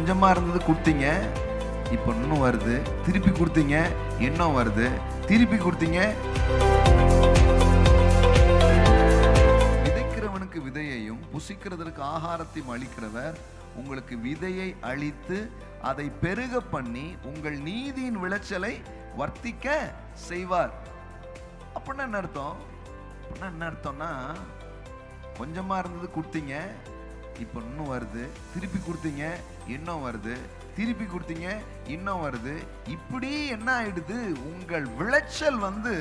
கொஞ்சமா இருந்தது கொடுத்தீங்க இப்போ இன்னும் வருது திருப்பி கொடுத்தீங்க இன்னும் வருது திருப்பி கொடுத்தீங்க விதைக்கிறவனுக்கு விதையையும் புசிக்கிறதற்கு ஆகாரத்தையும் அளிக்கிறவர் உங்களுக்கு விதையை அளித்து அதை பெருக பண்ணி உங்கள் நீதியின் விளைச்சலை வர்த்திக்க செய்வார் அப்படின்னா என்ன அர்த்தம் அப்படின்னா என்ன அர்த்தம்னா கொஞ்சமா இருந்தது கொடுத்தீங்க இப்போ இன்னும் வருது திருப்பி கொடுத்தீங்க இன்னும் வருது திருப்பி கொடுத்தீங்க இன்னும் வருது இப்படி என்ன ஆயிடுது உங்கள் விளைச்சல் வந்து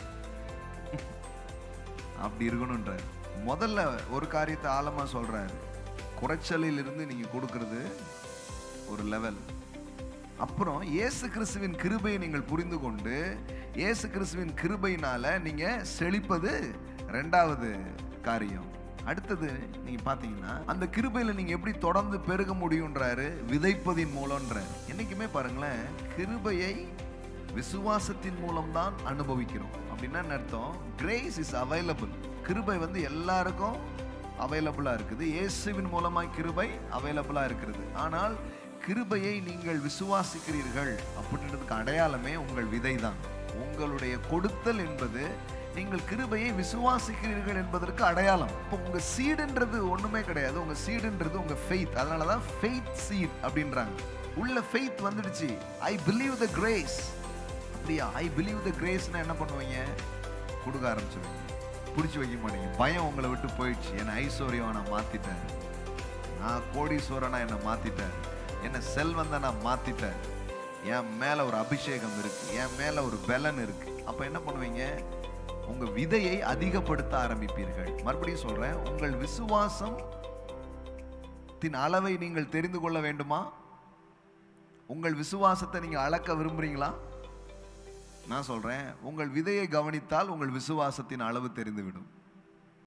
அப்படி இருக்கணுன்றார் முதல்ல ஒரு காரியத்தை ஆழமா சொல்றாரு குறைச்சலில் இருந்து நீங்க கொடுக்கிறது ஒரு லெவல் அப்புறம் இயேசு கிறிஸ்துவின் கிருபையை நீங்கள் புரிந்து கொண்டு இயேசு கிறிஸ்துவின் கிருபையினால நீங்க செழிப்பது ரெண்டாவது காரியம் அடுத்தது நீங்க பாத்தீங்கன்னா அந்த கிருபையில நீங்க எப்படி தொடர்ந்து பெருக முடியும்ன்றாரு விதைப்பதின் மூலம்ன்றாரு என்னைக்குமே பாருங்களேன் கிருபையை விசுவாசத்தின் மூலம்தான் அனுபவிக்கிறோம் அப்படின்னா என்ன அர்த்தம் கிரேஸ் இஸ் அவைலபிள் கிருபை வந்து எல்லாருக்கும் அவைலபிளா இருக்குது இயேசுவின் மூலமாய் கிருபை அவைலபிளா இருக்கிறது ஆனால் கிருபையை நீங்கள் விசுவாசிக்கிறீர்கள் அப்படின்றதுக்கு அடையாளமே உங்கள் விதை தான் உங்களுடைய கொடுத்தல் என்பது நீங்கள் கிருபையை விசுவாசிக்கிறீர்கள் என்பதற்கு அடையாளம் இப்போ உங்க சீடுன்றது ஒண்ணுமே கிடையாது உங்க சீடுன்றது உங்க ஃபெய்த் அதனால தான் ஃபெய்த் சீட் அப்படின்றாங்க உள்ள ஃபெய்த் வந்துடுச்சு ஐ பிலீவ் த கிரேஸ் அப்படியா ஐ பிலீவ் த கிரேஸ்னா என்ன பண்ணுவீங்க கொடுக்க ஆரம்பிச்சிருவீங்க பிடிச்சி வைக்க மாட்டீங்க பயம் உங்களை விட்டு போயிடுச்சு என்னை ஐஸ்வர்யம் நான் மாத்திட்டேன் நான் கோடீஸ்வரனா என்னை மாத்திட்டேன் என்ன செல்வந்த நான் மாத்திட்டேன் என் மேல ஒரு அபிஷேகம் இருக்கு என் மேல ஒரு பலன் இருக்கு அப்ப என்ன பண்ணுவீங்க உங்க விதையை அதிகப்படுத்த ஆரம்பிப்பீர்கள் மறுபடியும் சொல்றேன் உங்கள் விசுவாசம் தின் அளவை நீங்கள் தெரிந்து கொள்ள வேண்டுமா உங்கள் விசுவாசத்தை நீங்க அளக்க விரும்புறீங்களா நான் சொல்றேன் உங்கள் விதையை கவனித்தால் உங்கள் விசுவாசத்தின் அளவு தெரிந்துவிடும்